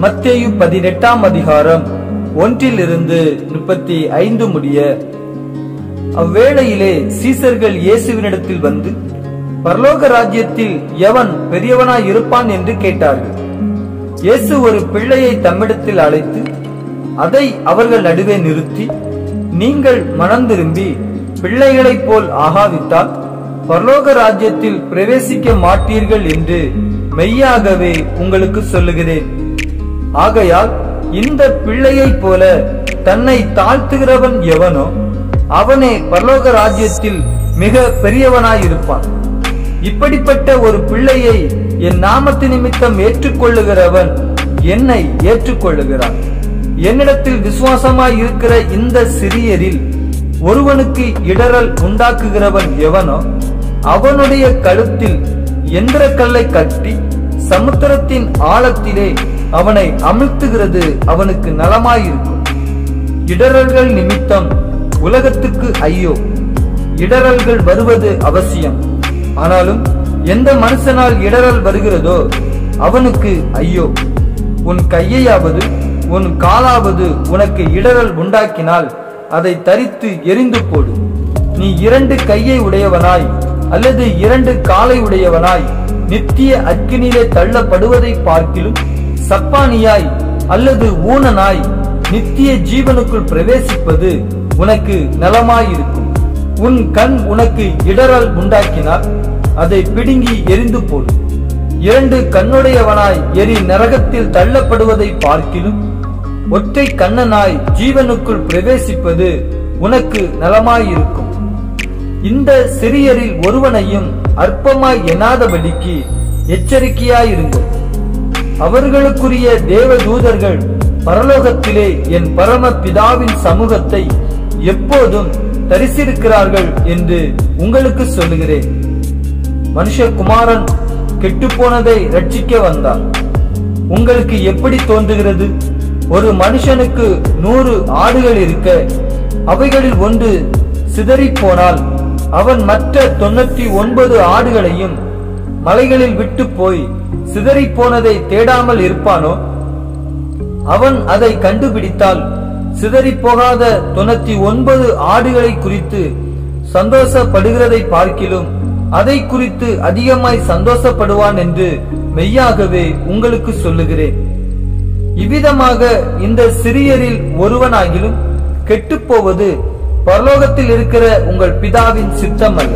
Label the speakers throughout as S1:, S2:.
S1: மத்தேயு பதினெட்டாம் அதிகாரம் ஒன்றிலிருந்து முப்பத்தி ஐந்து முடிய அவ்வேளையிலே சீசர்கள் இயேசுவினிடத்தில் வந்து பரலோக ராஜ்யத்தில் எவன் பெரியவனாய் இருப்பான் என்று கேட்டார்கள் இயேசு ஒரு பிள்ளையை தம்மிடத்தில் அழைத்து அதை அவர்கள் நடுவே நிறுத்தி நீங்கள் மனம் திரும்பி பிள்ளைகளைப் போல் ஆகாவிட்டால் பரலோக ராஜ்யத்தில் பிரவேசிக்க மாட்டீர்கள் என்று மெய்யாகவே உங்களுக்கு சொல்லுகிறேன் ஆகையால் இந்த பிள்ளையைப் போல தன்னை தாழ்த்துகிறவன் எவனோ அவனே பரலோக ராஜ்யத்தில் மிக பெரியவனாயிருப்பான் இப்படிப்பட்ட ஒரு பிள்ளையை என் நாமத்து நிமித்தம் ஏற்றுக்கொள்ளுகிறவன் என்னை ஏற்றுக்கொள்ளுகிறான் என்னிடத்தில் விசுவாசமாய் இருக்கிற இந்த சிறியரில் ஒருவனுக்கு இடரல் உண்டாக்குகிறவன் எவனோ அவனுடைய கழுத்தில் எந்திர கல்லை கட்டி சமுத்திரத்தின் ஆழத்திலே அவனை அமிழ்த்துகிறது அவனுக்கு நலமாயிருக்கும் இடரல்கள் நிமித்தம் உலகத்துக்கு ஐயோ இடரல்கள் வருவது அவசியம் ஆனாலும் எந்த மனுஷனால் இடரல் வருகிறதோ அவனுக்கு ஐயோ உன் கையையாவது உன் காலாவது உனக்கு இடரல் உண்டாக்கினால் அதை தரித்து எரிந்து போடு நீ இரண்டு கையை உடையவனாய் அல்லது இரண்டு காலை உடையவனாய் நித்திய அக்கினியிலே தள்ளப்படுவதை பார்க்கிலும் சப்பானியாய் அல்லது ஊனனாய் நித்திய ஜீவனுக்குள் பிரவேசிப்பது உனக்கு நலமாயிருக்கும் உன் கண் உனக்கு இடரல் உண்டாக்கினால் அதை பிடுங்கி எரிந்து போடு இரண்டு கண்ணுடையவனாய் எரி நரகத்தில் தள்ளப்படுவதை பார்க்கிலும் ஒற்றை கண்ணனாய் ஜீவனுக்குள் பிரவேசிப்பது உனக்கு நலமாயிருக்கும் இந்த சிறியரில் ஒருவனையும் அற்பமாய் எண்ணாதபடிக்கு எச்சரிக்கையாயிருங்கள் அவர்களுக்குரிய தேவ தூதர்கள் பரலோகத்திலே என் பரம பிதாவின் சமூகத்தை எப்போதும் தரிசிருக்கிறார்கள் என்று உங்களுக்கு சொல்லுகிறேன் மனுஷகுமாரன் கெட்டுப்போனதை ரட்சிக்க வந்தார் உங்களுக்கு எப்படி தோன்றுகிறது ஒரு மனுஷனுக்கு நூறு ஆடுகள் இருக்க அவைகளில் ஒன்று சிதறி போனால் அவன் மற்ற தொண்ணூத்தி ஒன்பது ஆடுகளையும் மலைகளில் விட்டு போய் சிதறி போனதை தேடாமல் இருப்பானோ அவன் அதை கண்டுபிடித்தால் சிதறி போகாத தொண்ணூத்தி ஒன்பது ஆடுகளை குறித்து சந்தோஷப்படுகிறதை பார்க்கிலும் அதை குறித்து அதிகமாய் சந்தோஷப்படுவான் என்று மெய்யாகவே உங்களுக்கு சொல்லுகிறேன் இவ்விதமாக இந்த சிறியரில் ஒருவனாகிலும் கெட்டுப்போவது பரலோகத்தில் இருக்கிற உங்கள் பிதாவின் சித்தம் அல்ல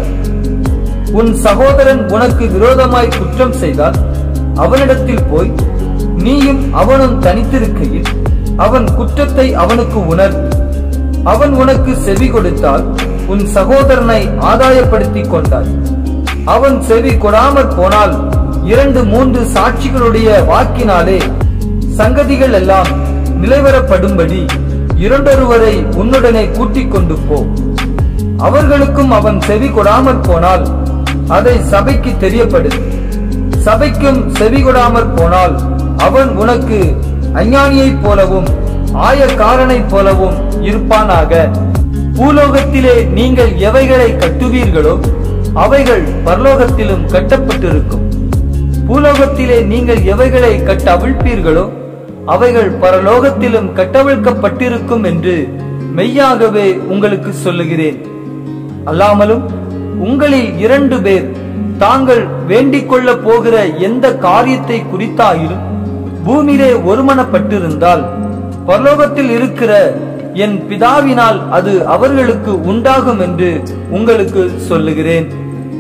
S1: உன் சகோதரன் உனக்கு விரோதமாய் குற்றம் செய்தால் அவனிடத்தில் போய் நீயும் அவனும் தனித்திருக்கையில் அவன் குற்றத்தை அவனுக்கு உணர்த்து அவன் உனக்கு செவி கொடுத்தால் உன் சகோதரனை ஆதாயப்படுத்திக் கொண்டாய் அவன் செவி கொடாமற் போனால் இரண்டு மூன்று சாட்சிகளுடைய வாக்கினாலே சங்கதிகள் எல்லாம் நிலைவரப்படும்படி இரண்டொருவரை உன்னுடனே கூட்டிக் கொண்டு போ அவர்களுக்கும் அவன் செவி கொடாமற் போனால் அதை சபைக்கு தெரியப்படுத்து சபைக்கும் செவி கொடாமற் போனால் அவன் உனக்கு அஞ்ஞானியைப் போலவும் ஆயக்காரனைப் போலவும் இருப்பானாக பூலோகத்திலே நீங்கள் எவைகளை கட்டுவீர்களோ அவைகள் பரலோகத்திலும் கட்டப்பட்டிருக்கும் பூலோகத்திலே நீங்கள் எவைகளை கட்ட அவிழ்ப்பீர்களோ அவைகள் பரலோகத்திலும் கட்டவிழ்க்கப்பட்டிருக்கும் என்று மெய்யாகவே உங்களுக்கு சொல்லுகிறேன் அல்லாமலும் உங்களில் இரண்டு பேர் தாங்கள் வேண்டிக் கொள்ள போகிற எந்த காரியத்தை குறித்தாயிலும் பூமியிலே ஒருமனப்பட்டிருந்தால் பரலோகத்தில் இருக்கிற என் பிதாவினால் அது அவர்களுக்கு உண்டாகும் என்று உங்களுக்கு சொல்லுகிறேன்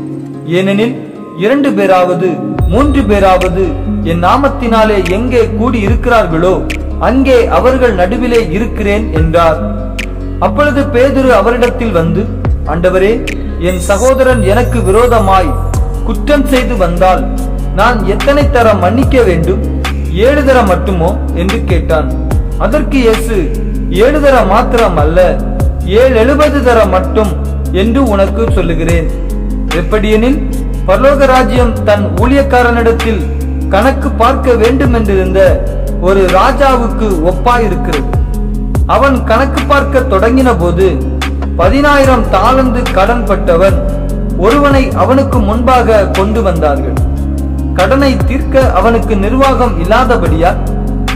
S1: ஏனெனில் இரண்டு பேராவது மூன்று பேராவது என் நாமத்தினாலே எங்கே கூடி இருக்கிறார்களோ அங்கே அவர்கள் நடுவிலே இருக்கிறேன் என்றார் அப்பொழுது பேதுரு அவரிடத்தில் வந்து ஆண்டவரே என் சகோதரன் எனக்கு விரோதமாய் குற்றம் செய்து வந்தால் நான் எத்தனை தர மன்னிக்க வேண்டும் ஏழு தர மட்டுமோ என்று கேட்டான் அதற்கு இயேசு ஏழு தர மாத்திரம் அல்ல ஏழு எழுபது தர மட்டும் என்று உனக்கு சொல்லுகிறேன் எப்படியெனில் பரலோக ராஜ்யம் தன் ஊழியக்காரனிடத்தில் கணக்கு பார்க்க வேண்டும் என்றிருந்த ஒரு ராஜாவுக்கு ஒப்பாயிருக்கிறது அவன் கணக்கு பார்க்க தொடங்கின போது பதினாயிரம் தாளந்து கடன் பட்டவன் ஒருவனை அவனுக்கு முன்பாக கொண்டு வந்தார்கள் கடனை தீர்க்க அவனுக்கு நிர்வாகம் இல்லாதபடியால்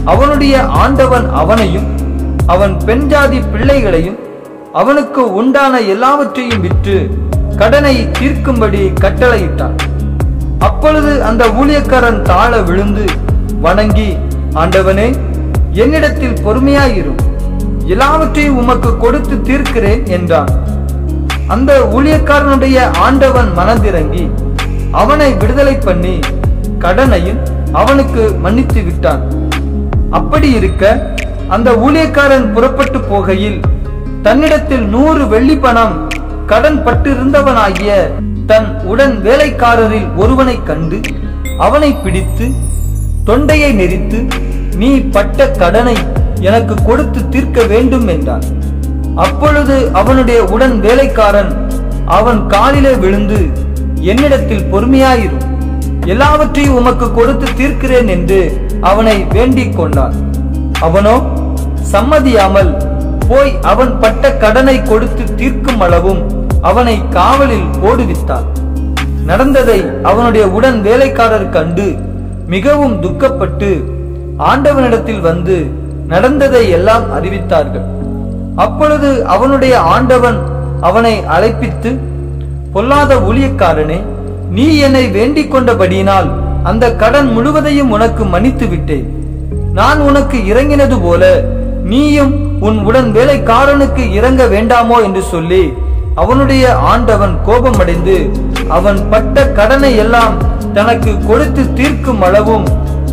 S1: அவனுடைய ஆண்டவன் அவனையும் அவன் பெண்ஜாதி பிள்ளைகளையும் அவனுக்கு உண்டான எல்லாவற்றையும் விற்று கடனை தீர்க்கும்படி கட்டளையிட்டான் அப்பொழுது அந்த ஊழியக்காரன் தாழ விழுந்து வணங்கி ஆண்டவனே என்னிடத்தில் பொறுமையாயிரும் எல்லாவற்றையும் உமக்கு கொடுத்து தீர்க்கிறேன் என்றான் அந்த ஊழியக்காரனுடைய ஆண்டவன் மனதிறங்கி அவனை விடுதலை பண்ணி கடனையும் அவனுக்கு மன்னித்து விட்டான் அப்படி இருக்க அந்த ஊழியக்காரன் புறப்பட்டு போகையில் தன்னிடத்தில் நூறு வெள்ளி பணம் கடன் பட்டிருந்தவனாகிய தன் உடன் வேலைக்காரரில் ஒருவனை கண்டு அவனை பிடித்து தொண்டையை நெரித்து நீ பட்ட கடனை எனக்கு கொடுத்து தீர்க்க வேண்டும் என்றான் அப்பொழுது அவனுடைய உடன் வேலைக்காரன் அவன் காலிலே விழுந்து என்னிடத்தில் பொறுமையாயிரும் எல்லாவற்றையும் உமக்கு கொடுத்து தீர்க்கிறேன் என்று அவனை வேண்டிக் கொண்டான் அவனோ சம்மதியாமல் போய் அவன் பட்ட கடனை கொடுத்து தீர்க்கும் அளவும் அவனை காவலில் போடுவித்தான் நடந்ததை அவனுடைய உடன் வேலைக்காரர் கண்டு மிகவும் துக்கப்பட்டு ஆண்டவனிடத்தில் வந்து நடந்ததை எல்லாம் அறிவித்தார்கள் அப்பொழுது அவனுடைய ஆண்டவன் அவனை அழைப்பித்து பொல்லாத ஊழியக்காரனே நீ என்னை வேண்டிக் கொண்டபடியினால் அந்த கடன் முழுவதையும் உனக்கு மன்னித்து விட்டேன் நான் உனக்கு இறங்கினது போல நீயும் உன் உடன் வேலைக்காரனுக்கு இறங்க வேண்டாமோ என்று சொல்லி அவனுடைய ஆண்டவன் கோபமடைந்து அவன் பட்ட கடனை எல்லாம் தனக்கு கொடுத்து தீர்க்கும் அளவும்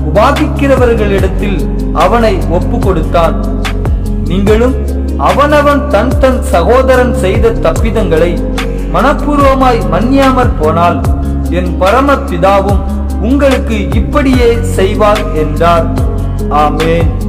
S1: உபாதிக்கிறவர்களிடத்தில் அவனை ஒப்பு கொடுத்தான் நீங்களும் அவனவன் தன் தன் சகோதரன் செய்த தப்பிதங்களை மனப்பூர்வமாய் மன்னியாமற் போனால் என் பரம பிதாவும் உங்களுக்கு இப்படியே செய்வார் என்றார் ஆமேன்